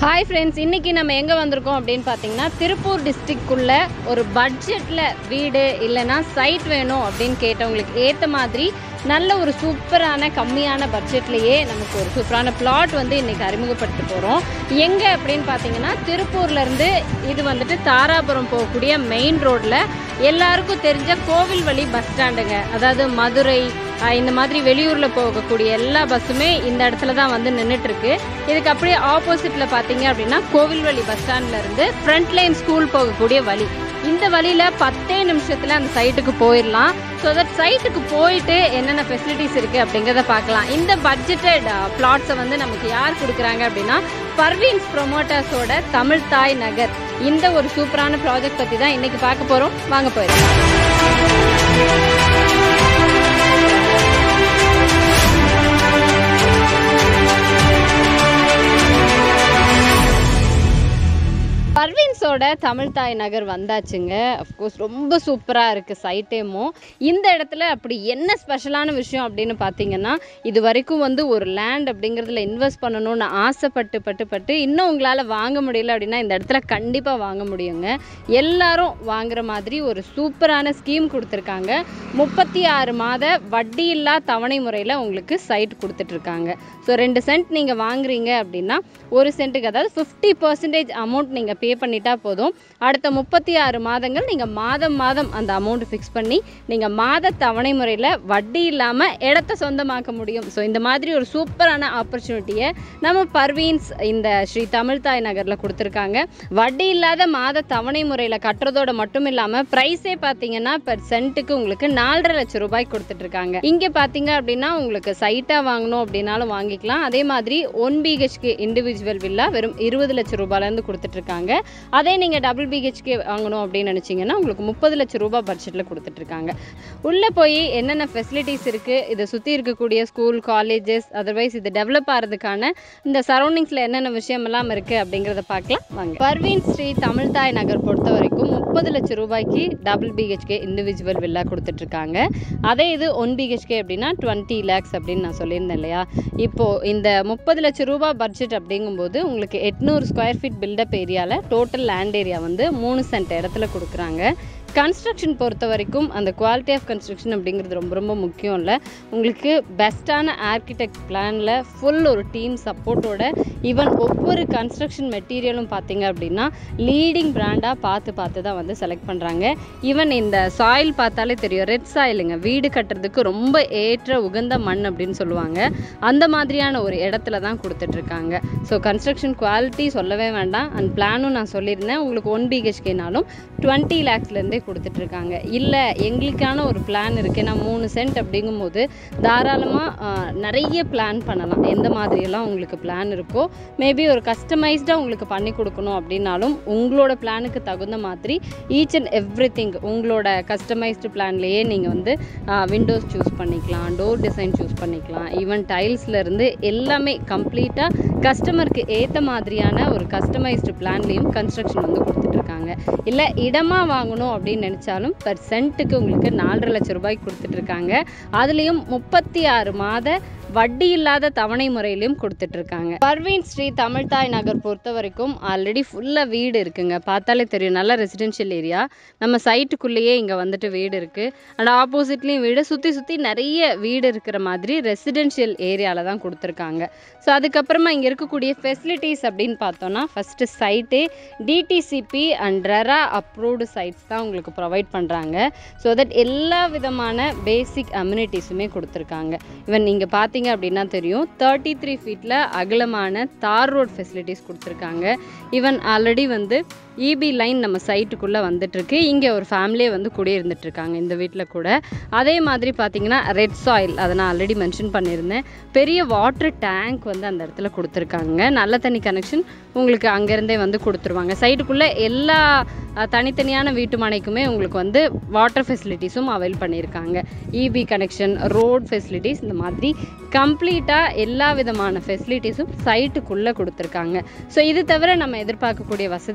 hi friends இன்னைக்கு நம்ம எங்கே வந்திருக்கோம் அப்படின்னு பார்த்தீங்கன்னா திருப்பூர் டிஸ்ட்ரிக்ட்குள்ள ஒரு பட்ஜெட்டில் வீடு இல்லைன்னா சைட் வேணும் அப்படின்னு கேட்டவங்களுக்கு ஏற்ற மாதிரி நல்ல ஒரு சூப்பரான கம்மியான பட்ஜெட்லேயே நமக்கு ஒரு சூப்பரான பிளாட் வந்து இன்னைக்கு அறிமுகப்படுத்த போகிறோம் எங்கே அப்படின்னு பார்த்தீங்கன்னா திருப்பூர்லேருந்து இது வந்துட்டு தாராபுரம் போகக்கூடிய மெயின் ரோட்டில் எல்லாருக்கும் தெரிஞ்ச கோவில்வழி பஸ் ஸ்டாண்டுங்க அதாவது மதுரை ஆஹ் இந்த மாதிரி வெளியூரில் போகக்கூடிய எல்லா பஸ்ஸுமே இந்த இடத்துல தான் வந்து நின்றுட்டு இருக்கு இதுக்கு அப்படியே ஆப்போசிட்டில் பார்த்தீங்க அப்படின்னா கோவில்வழி பஸ் ஸ்டாண்ட்ல இருந்து ஃப்ரண்ட் லைன் ஸ்கூல் போகக்கூடிய வழி இந்த வழியில பத்தே நிமிஷத்துல அந்த சைட்டுக்கு போயிடலாம் ஸோ தட் சைட்டுக்கு போயிட்டு என்னென்ன ஃபெசிலிட்டிஸ் இருக்கு அப்படிங்கிறத பார்க்கலாம் இந்த பட்ஜெட்டட் பிளாட்ஸை வந்து நமக்கு யார் கொடுக்குறாங்க அப்படின்னா பர்வீன்ஸ் ப்ரொமோட்டர்ஸோட தமிழ் தாய் நகர் இந்த ஒரு சூப்பரான ப்ராஜெக்ட் பற்றி தான் இன்னைக்கு பார்க்க போகிறோம் வாங்க போயிடலாம் பர்வீன்ஸோட தமிழ் தாய் நகர் வந்தாச்சுங்க அஃப்கோர்ஸ் ரொம்ப சூப்பராக இருக்குது சைட்டேமும் இந்த இடத்துல அப்படி என்ன ஸ்பெஷலான விஷயம் அப்படின்னு பார்த்தீங்கன்னா இது வரைக்கும் வந்து ஒரு லேண்ட் அப்படிங்கிறதுல இன்வெஸ்ட் பண்ணணும்னு ஆசைப்பட்டு பட்டு பட்டு இன்னும் உங்களால் வாங்க முடியல அப்படின்னா இந்த இடத்துல கண்டிப்பாக வாங்க முடியுங்க எல்லாரும் வாங்குற மாதிரி ஒரு சூப்பரான ஸ்கீம் கொடுத்துருக்காங்க முப்பத்தி ஆறு மாத வட்டி இல்லா தவணை முறையில் உங்களுக்கு சைட் கொடுத்துட்ருக்காங்க ஸோ ரெண்டு சென்ட் நீங்கள் வாங்குறீங்க அப்படின்னா ஒரு சென்ட்டுக்கு அதாவது ஃபிஃப்டி பர்சன்டேஜ் அமௌண்ட் நீங்கள் பே பண்ணிட்டா போதும் அடுத்த முப்பத்தி ஆறு மாதங்கள் நீங்கள் மாதம் மாதம் அந்த அமௌண்ட் ஃபிக்ஸ் பண்ணி நீங்கள் மாத தவணை முறையில் வட்டி இல்லாமல் இடத்த சொந்தமாக்க முடியும் ஸோ இந்த மாதிரி ஒரு சூப்பரான ஆப்பர்ச்சுனிட்டியை நம்ம பர்வீன்ஸ் இந்த ஸ்ரீ தமிழ்தாய் நகரில் கொடுத்துருக்காங்க வட்டி இல்லாத மாத தவணை முறையில் கட்டுறதோட மட்டும் இல்லாமல் ப்ரைஸே பார்த்தீங்கன்னா பெர் சென்ட்டுக்கு உங்களுக்கு நாலரை லட்சம் ரூபாய் கொடுத்துட்ருக்காங்க இங்கே பார்த்தீங்க அப்படின்னா உங்களுக்கு சைட்டாக வாங்கணும் அப்படின்னாலும் வாங்கிக்கலாம் அதே மாதிரி ஒன் பிஹெச்கே இண்டிவிஜுவல் வில்லா வெறும் இருபது லட்சம் ரூபாயிலேருந்து கொடுத்துட்ருக்காங்க அதே நீங்கள் டபுள் பிஹெச்கே வாங்கணும் அப்படின்னு நினச்சிங்கன்னா உங்களுக்கு முப்பது லட்சம் ரூபாய் பட்ஜெட்டில் கொடுத்துட்ருக்காங்க உள்ளே போய் என்னென்ன ஃபெசிலிட்டிஸ் இருக்குது இதை சுற்றி இருக்கக்கூடிய ஸ்கூல் காலேஜஸ் அதர்வைஸ் இது டெவலப் ஆகிறதுக்கான இந்த சரௌண்டிங்ஸில் என்னென்ன விஷயமெல்லாம் இருக்குது அப்படிங்கிறத பார்க்கலாம் வாங்க பர்வீன் ஸ்ரீ தமிழ்தாய் நகர் பொறுத்த வரைக்கும் முப்பது லட்சம் ரூபாய்க்கு டபுள் பிஹெச்கே இண்டிவிஜுவல் வில்லா கொடுத்துட்ருக்காங்க அதே இது ஒன் பிஹெச்கே அப்படின்னா டுவெண்ட்டி லேக்ஸ் அப்படின்னு நான் சொல்லியிருந்தேன் இல்லையா இப்போது இந்த முப்பது லட்சம் ரூபாய் பட்ஜெட் அப்படிங்கும்போது உங்களுக்கு எட்நூறு ஸ்கொயர் ஃபீட் பில்டப் ஏரியாவில் டோட்டல் லேண்ட் ஏரியா வந்து மூணு சென்ட் இடத்துல கொடுக்குறாங்க கன்ஸ்ட்ரக்ஷன் பொறுத்த வரைக்கும் அந்த குவாலிட்டி ஆஃப் கன்ஸ்ட்ரக்ஷன் அப்படிங்கிறது ரொம்ப ரொம்ப முக்கியம் இல்லை உங்களுக்கு பெஸ்ட்டான ஆர்கிடெக்ட் பிளானில் ஃபுல் ஒரு டீம் சப்போர்ட்டோட ஈவன் ஒவ்வொரு கன்ஸ்ட்ரக்ஷன் மெட்டீரியலும் பார்த்தீங்க அப்படின்னா லீடிங் பிராண்டாக பார்த்து பார்த்து தான் வந்து செலக்ட் பண்ணுறாங்க ஈவன் இந்த சாயில் பார்த்தாலே தெரியும் ரெட் சாயிலுங்க வீடு கட்டுறதுக்கு ரொம்ப ஏற்ற உகந்த மண் அப்படின்னு சொல்லுவாங்க அந்த மாதிரியான ஒரு இடத்துல தான் கொடுத்துட்ருக்காங்க ஸோ கன்ஸ்ட்ரக்ஷன் குவாலிட்டி சொல்லவே வேண்டாம் அண்ட் பிளானும் நான் சொல்லியிருந்தேன் உங்களுக்கு ஒன் பிஹெச்கேனாலும் டுவெண்ட்டி லேக்ஸ்லேருந்தே கொடுத்துட்ருக்காங்க இல்லை எங்களுக்கான ஒரு பிளான் இருக்குது நான் மூணு சென்ட் அப்படிங்கும்போது தாராளமாக நிறைய பிளான் பண்ணலாம் எந்த மாதிரியெல்லாம் உங்களுக்கு பிளான் இருக்கோ மேபி ஒரு கஸ்டமைஸ்டாக உங்களுக்கு பண்ணி கொடுக்கணும் அப்படின்னாலும் உங்களோட பிளானுக்கு தகுந்த மாதிரி ஈச் அண்ட் எவ்ரி திங் உங்களோட கஸ்டமைஸ்டு பிளான்லேயே நீங்கள் வந்து விண்டோஸ் சூஸ் பண்ணிக்கலாம் டோர் டிசைன் சூஸ் பண்ணிக்கலாம் ஈவன் டைல்ஸ்லேருந்து எல்லாமே கம்ப்ளீட்டாக கஸ்டமருக்கு ஏற்ற மாதிரியான ஒரு கஸ்டமைஸ்டு பிளான்லேயும் கன்ஸ்ட்ரக்ஷன் வந்து கொடுத்துட்ருக்காங்க இல்லை இடமா வாங்கணும் அப்படின்னு நினச்சாலும் பர் சென்ட்டுக்கு உங்களுக்கு நாலரை லட்சம் ரூபாய்க்கு கொடுத்துட்ருக்காங்க அதுலேயும் முப்பத்தி ஆறு மாத வட்டி இல்லாத தவணை முறையிலையும் கொடுத்துட்டு இருக்காங்க பர்வீன் ஸ்ரீ தமிழ்தாய் நகர் பொறுத்த வரைக்கும் ஆல்ரெடி ஃபுல்லாக வீடு இருக்குங்க பார்த்தாலே தெரியும் நல்ல ரெசிடென்ஷியல் ஏரியா நம்ம சைட்டுக்குள்ளேயே இங்கே வந்துட்டு வீடு இருக்குது அண்ட் ஆப்போசிட்லேயும் வீடு சுற்றி சுற்றி நிறைய வீடு இருக்கிற மாதிரி ரெசிடென்ஷியல் ஏரியாவில் தான் கொடுத்துருக்காங்க ஸோ அதுக்கப்புறமா இங்கே இருக்கக்கூடிய ஃபெசிலிட்டிஸ் அப்படின்னு பார்த்தோன்னா ஃபஸ்ட்டு சைட்டே DTCP and RERA approved sites தான் உங்களுக்கு ப்ரொவைட் பண்ணுறாங்க ஸோ தட் எல்லா விதமான பேசிக் அம்யூனிட்டிஸுமே கொடுத்துருக்காங்க ஈவன் நீங்கள் பார்த்தீங்க அப்படின்னா தெரியும் தேர்ட்டி த்ரீ ஃபீட்டில் அகலமான தார் ரோட் ஃபெசிலிட்டிஸ் கொடுத்துருக்காங்க ஈவன் ஆல்ரெடி வந்து இபி லைன் நம்ம சைட்டுக்குள்ளே வந்துட்டுருக்கு இங்கே ஒரு ஃபேமிலியே வந்து குடியிருந்துட்டு இருக்காங்க இந்த வீட்டில் கூட அதே மாதிரி பார்த்தீங்கன்னா ரெட் சாயில் அதை நான் ஆல்ரெடி மென்ஷன் பண்ணியிருந்தேன் பெரிய வாட்டர் டேங்க் வந்து அந்த இடத்துல கொடுத்துருக்காங்க நல்ல தண்ணி கனெக்ஷன் உங்களுக்கு அங்கேருந்தே வந்து கொடுத்துருவாங்க சைட்டுக்குள்ளே எல்லா அஹ், தனித்தனியான வீட்டு மனைக்குமே உங்களுக்கு வந்து வாட்டர் ஃபெசிலிட்டிஸும் அவைல் பண்ணியிருக்காங்க இபி கனெக்ஷன் ரோட் ஃபெசிலிட்டிஸ் இந்த மாதிரி கம்ப்ளீட்டாக எல்லா விதமான ஃபெசிலிட்டிஸும் சைட்டுக்குள்ளே கொடுத்துருக்காங்க ஸோ இது தவிர நம்ம எதிர்பார்க்கக்கூடிய வசதி என்ன இருக்கும்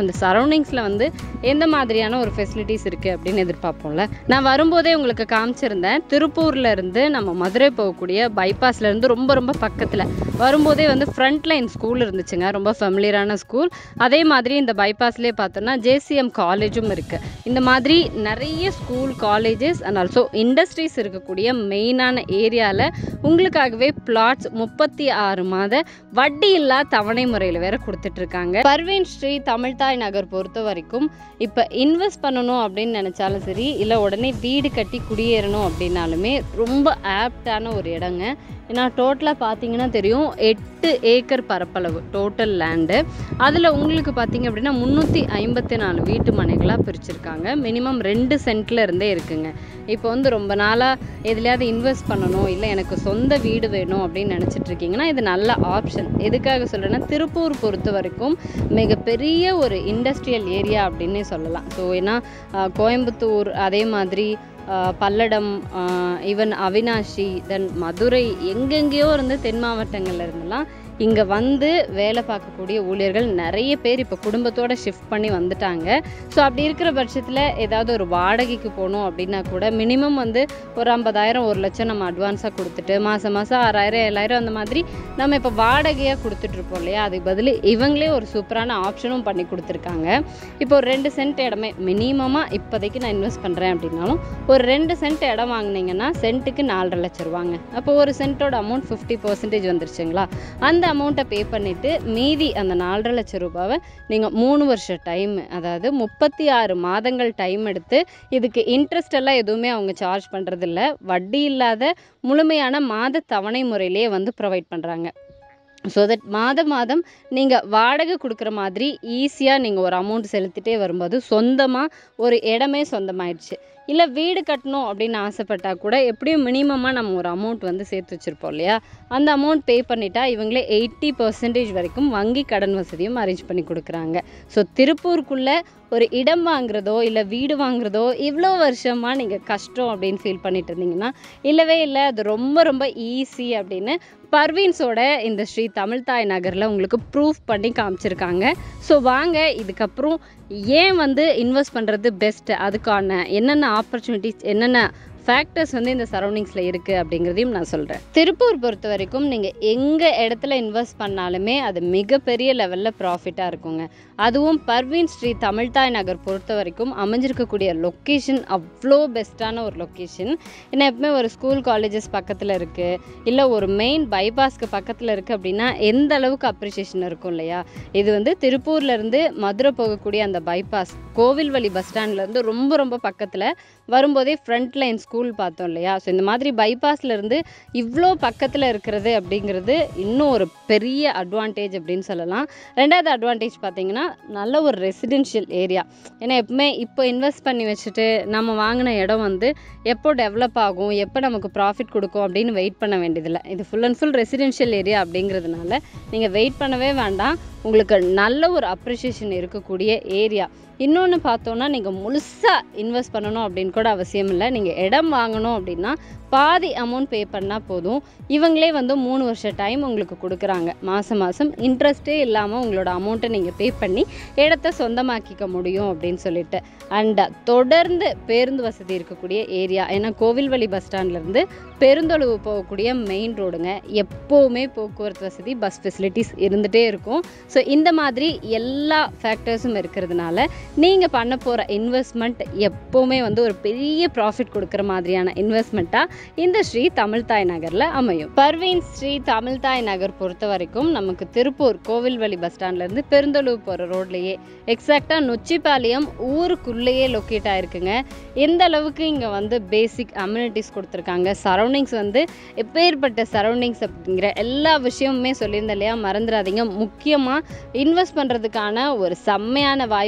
இந்த சரௌண்டிங்ஸில் வந்து எந்த மாதிரியான ஒரு ஃபெசிலிட்டிஸ் இருக்குது அப்படின்னு எதிர்பார்ப்போம்ல நான் வரும்போதே உங்களுக்கு காமிச்சிருந்தேன் திருப்பூர்ல இருந்து நம்ம மதுரை போகக்கூடிய bypassல இருந்து ரொம்ப ரொம்ப பக்கத்தில் வரும்போதே வந்து ஃப்ரண்ட் லைன் ஸ்கூல் இருந்துச்சுங்க ரொம்ப ஃபெமிலியரான ஸ்கூல் அதே மாதிரி இந்த பைபாஸ்லேயே பார்த்தோன்னா ஜேசிஎம் காலேஜும் இருக்குது இந்த மாதிரி நிறைய school colleges and also industries இருக்கக்கூடிய மெயினான ஏரியாவில் உங்களுக்காகவே பிளாட்ஸ் முப்பத்தி ஆறு மாத வட்டி இல்லா தவணை முறையில் வேற கொடுத்துட்ருக்காங்க பர்வீன் ஸ்ரீ தமிழ்தாய் நகர் பொறுத்த வரைக்கும் இப்போ இன்வெஸ்ட் பண்ணணும் அப்படின்னு நினச்சாலும் சரி இல்லை உடனே வீடு கட்டி குடியேறணும் அப்படின்னாலுமே ரொம்ப ஆப்டான ஒரு இடங்க ஏன்னா டோட்டலாக பார்த்தீங்கன்னா தெரியும் எட்டு ஏக்கர் பரப்பளவு டோட்டல் லேண்டு அதில் உங்களுக்கு பார்த்தீங்க அப்படின்னா முந்நூற்றி ஐம்பத்தி நாலு வீட்டு மனைகளாக பிரிச்சிருக்காங்க மினிமம் ரெண்டு சென்ட்ல இருந்தே இருக்குங்க இப்போ வந்து ரொம்ப நாளாக எதுலையாவது இன்வெஸ்ட் பண்ணணும் இல்லை எனக்கு சொந்த வீடு வேணும் அப்படின்னு நினச்சிட்டு இருக்கீங்கன்னா இது நல்ல ஆப்ஷன் எதுக்காக சொல்கிறேன்னா திருப்பூர் பொறுத்த வரைக்கும் மிகப்பெரிய ஒரு இண்டஸ்ட்ரியல் ஏரியா அப்படின்னே சொல்லலாம் ஸோ ஏன்னா ஆஹ், கோயம்புத்தூர் அதே மாதிரி ஆஹ், பல்லடம் ஈவன் அவினாஷி தென் மதுரை எங்கெங்கேயோ இருந்து தென் மாவட்டங்கள்ல இருந்தெல்லாம் இங்கே வந்து வேலை பார்க்கக்கூடிய ஊழியர்கள் நிறைய பேர் இப்போ குடும்பத்தோட ஷிஃப்ட் பண்ணி வந்துட்டாங்க ஸோ அப்படி இருக்கிற பட்சத்தில் ஏதாவது ஒரு வாடகைக்கு போகணும் அப்படின்னா கூட மினிமம் வந்து ஒரு ஐம்பதாயிரம் ஒரு லட்சம் நம்ம அட்வான்ஸாக கொடுத்துட்டு மாதம் மாதம் ஆறாயிரம் ஏழாயிரம் அந்த மாதிரி நம்ம இப்போ வாடகையாக கொடுத்துட்ருப்போம் இல்லையா அதுக்கு பதில் இவங்களே ஒரு சூப்பரான ஆப்ஷனும் பண்ணி கொடுத்துருக்காங்க இப்போ ஒரு ரெண்டு சென்ட் இடமே மினிமமாக இப்போதைக்கு நான் இன்வெஸ்ட் பண்ணுறேன் அப்படின்னாலும் ஒரு ரெண்டு சென்ட் இடம் வாங்குனீங்கன்னா சென்ட்டுக்கு நாலரை லட்சம் ரூபாங்க அப்போ ஒரு சென்ட்டோட அமௌண்ட் ஃபிஃப்டி பர்சன்டேஜ் வந்துருச்சுங்களா அந்த அமௌண்ட்டை பே பண்ணிவிட்டு மீதி அந்த நாலரை லட்சம் ரூபாவை நீங்கள் மூணு வருஷம் டைம் அதாவது முப்பத்தி ஆறு மாதங்கள் டைம் எடுத்து இதுக்கு இன்ட்ரெஸ்ட் எல்லாம் எதுவுமே அவங்க சார்ஜ் பண்ணுறதில்ல வட்டி இல்லாத முழுமையான மாத தவணை முறையிலேயே வந்து ப்ரொவைட் பண்ணுறாங்க ஸோ தட் மாதம் மாதம் நீங்கள் வாடகை கொடுக்குற மாதிரி ஈஸியாக நீங்கள் ஒரு அமௌண்ட் செலுத்திட்டே வரும்போது சொந்தமாக ஒரு இடமே சொந்தமாயிடுச்சு இல்லை வீடு கட்டணும் அப்படின்னு ஆசைப்பட்டா கூட எப்படியும் மினிமமாக நம்ம ஒரு அமௌண்ட் வந்து சேர்த்து வச்சுருப்போம் இல்லையா அந்த அமௌண்ட் பே பண்ணிட்டா இவங்களே எயிட்டி பர்சன்டேஜ் வரைக்கும் வங்கி கடன் வசதியும் அரேஞ்ச் பண்ணி கொடுக்குறாங்க ஸோ திருப்பூருக்குள்ளே ஒரு இடம் வாங்குறதோ இல்லை வீடு வாங்குறதோ இவ்வளோ வருஷமாக நீங்கள் கஷ்டம் அப்படின்னு ஃபீல் பண்ணிட்டு இருந்தீங்கன்னா இல்லவே இல்லை அது ரொம்ப ரொம்ப ஈஸி அப்படின்னு பர்வீன்ஸோட இந்த ஸ்ரீ தமிழ்தாய் நகரில் உங்களுக்கு ப்ரூஃப் பண்ணி காமிச்சிருக்காங்க ஸோ வாங்க இதுக்கப்புறம் ஏன் வந்து இன்வெஸ்ட் பண்ணுறது பெஸ்ட்டு அதுக்கான என்னென்ன ஆப்பர்ச்சுனிட்டிஸ் என்னென்ன ஃபேக்டர்ஸ் வந்து இந்த சரௌண்டிங்ஸில் இருக்குது அப்படிங்கிறதையும் நான் சொல்கிறேன் திருப்பூர் பொறுத்த வரைக்கும் நீங்கள் எங்கே இடத்துல இன்வெஸ்ட் பண்ணாலுமே அது மிகப்பெரிய லெவலில் ப்ராஃபிட்டாக இருக்குங்க அதுவும் பர்வீன் ஸ்ரீ தமிழ்தாய் நகர் பொறுத்த வரைக்கும் அமைஞ்சிருக்கக்கூடிய லொக்கேஷன் அவ்வளோ பெஸ்ட்டான ஒரு லொக்கேஷன் ஏன்னா எப்பவுமே ஒரு ஸ்கூல் காலேஜஸ் பக்கத்தில் இருக்குது இல்லை ஒரு மெயின் பைபாஸ்க்கு பக்கத்தில் இருக்குது அப்படின்னா எந்த அளவுக்கு அப்ரிசியேஷன் இருக்கும் இல்லையா இது வந்து திருப்பூர்ல இருந்து மதுரை போகக்கூடிய அந்த பைபாஸ் கோவில்வழி பஸ் ஸ்டாண்ட்லேருந்து ரொம்ப ரொம்ப பக்கத்தில் வரும்போதே ஃப்ரண்ட் லைன் ஸ்கூல் பார்த்தோம் இல்லையா ஸோ இந்த மாதிரி bypassல இருந்து இவ்வளோ பக்கத்தில் இருக்கிறது அப்படிங்கிறது இன்னும் ஒரு பெரிய அட்வான்டேஜ் அப்படின்னு சொல்லலாம் ரெண்டாவது அட்வான்டேஜ் பார்த்தீங்கன்னா நல்ல ஒரு ரெசிடென்ஷியல் ஏரியா ஏன்னா எப்பவுமே இப்போ இன்வெஸ்ட் பண்ணி வச்சுட்டு நம்ம வாங்கின இடம் வந்து எப்போ டெவலப் ஆகும் எப்போ நமக்கு ப்ராஃபிட் கொடுக்கும் அப்படின்னு வெயிட் பண்ண வேண்டியதில்லை இது full and full residential area அப்படிங்கிறதுனால நீங்கள் வெயிட் பண்ணவே வேண்டாம் உங்களுக்கு நல்ல ஒரு அப்ரிஷியேஷன் இருக்கக்கூடிய ஏரியா இன்னொன்று பார்த்தோன்னா நீங்கள் முழுசாக இன்வெஸ்ட் பண்ணணும் அப்படின்னு கூட அவசியம் இல்லை நீங்கள் இடம் வாங்கணும் அப்படின்னா பாதி அமௌண்ட் பே பண்ணால் போதும் இவங்களே வந்து மூணு வருஷம் டைம் உங்களுக்கு கொடுக்குறாங்க மாதம் மாதம் இன்ட்ரெஸ்ட்டே இல்லாமல் உங்களோட அமௌண்ட்டை நீங்கள் பே பண்ணி இடத்த சொந்தமாக்கிக்க முடியும் அப்படின்னு சொல்லிட்டு அண்ட் தொடர்ந்து பேருந்து வசதி இருக்கக்கூடிய ஏரியா ஏன்னா கோவில்வழி பஸ் ஸ்டாண்ட்லேருந்து பெருந்தொழுவு போகக்கூடிய மெயின் ரோடுங்க எப்போவுமே போக்குவரத்து வசதி பஸ் ஃபெசிலிட்டிஸ் இருந்துகிட்டே இருக்கும் ஸோ இந்த மாதிரி எல்லா ஃபேக்டர்ஸும் இருக்கிறதுனால நீங்கள் பண்ண போகிற இன்வெஸ்ட்மெண்ட் எப்போவுமே வந்து ஒரு பெரிய ப்ராஃபிட் கொடுக்குற மாதிரியான இன்வெஸ்ட்மெண்ட்டாக இந்த ஸ்ரீ தமிழ்தாய் நகரில் அமையும் பர்வீன் ஸ்ரீ தமிழ்தாய் நகர் பொறுத்த வரைக்கும் நமக்கு திருப்பூர் கோவில்வழி பஸ் ஸ்டாண்ட்லேருந்து பெருந்தொழுவு போகிற ரோட்லேயே எக்ஸாக்டாக நொச்சிப்பாளையம் ஊருக்குள்ளேயே லொக்கேட் ஆயிருக்குங்க எந்த அளவுக்கு இங்கே வந்து பேசிக் அம்யூனிட்டிஸ் கொடுத்துருக்காங்க சரௌண்டிங்ஸ் வந்து எப்பேற்பட்ட சரௌண்டிங்ஸ் அப்படிங்கிற எல்லா விஷயமுமே சொல்லியிருந்தேன் இல்லையா மறந்துடாதீங்க முக்கியமாக இன்வெஸ்ட் பண்ணுறதுக்கான ஒரு செம்மையான வாய்ப்பு உங்களுக்கு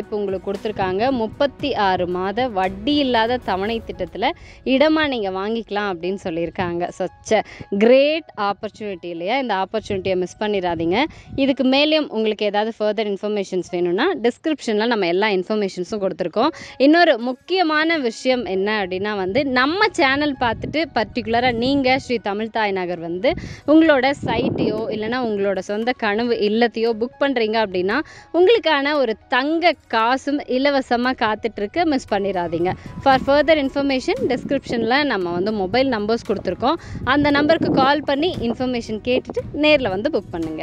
கொடுத்துருக்காங்க முப்பத்தி ஆறு மாத வட்டி இல்லாத தவணை திட்டத்தில் இடமா நீங்கள் வாங்கிக்கலாம் அப்படின்னு சொல்லியிருக்காங்க சச்ச கிரேட் ஆப்பர்ச்சுனிட்டி இல்லையா இந்த ஆப்பர்ச்சுனிட்டியை மிஸ் பண்ணிடாதீங்க இதுக்கு மேலேயும் உங்களுக்கு ஏதாவது ஃபர்தர் இன்ஃபர்மேஷன்ஸ் வேணும்னா டிஸ்கிரிப்ஷனில் நம்ம எல்லா இன்ஃபர்மேஷன்ஸும் கொடுத்துருக்கோம் இன்னொரு முக்கியமான விஷயம் என்ன அப்படின்னா வந்து நம்ம சேனல் பார்த்துட்டு பர்டிகுலராக நீங்கள் ஸ்ரீ தமிழ் தாய் நகர் வந்து உங்களோட சைட்டையோ இல்லைன்னா உங்களோட சொந்த கனவு இல்லத்தையோ புக் பண்ணுறீங்க அப்படின்னா உங்களுக்கான ஒரு தங்க காசும் இலவசமாக காத்துட்ருக்கு மிஸ் பண்ணிடாதீங்க ஃபார் ஃபர்தர் இன்ஃபர்மேஷன் டிஸ்கிரிப்ஷனில் நம்ம வந்து மொபைல் நம்பர்ஸ் கொடுத்துருக்கோம் அந்த நம்பருக்கு கால் பண்ணி இன்ஃபர்மேஷன் கேட்டுட்டு நேரில் வந்து புக் பண்ணுங்கள்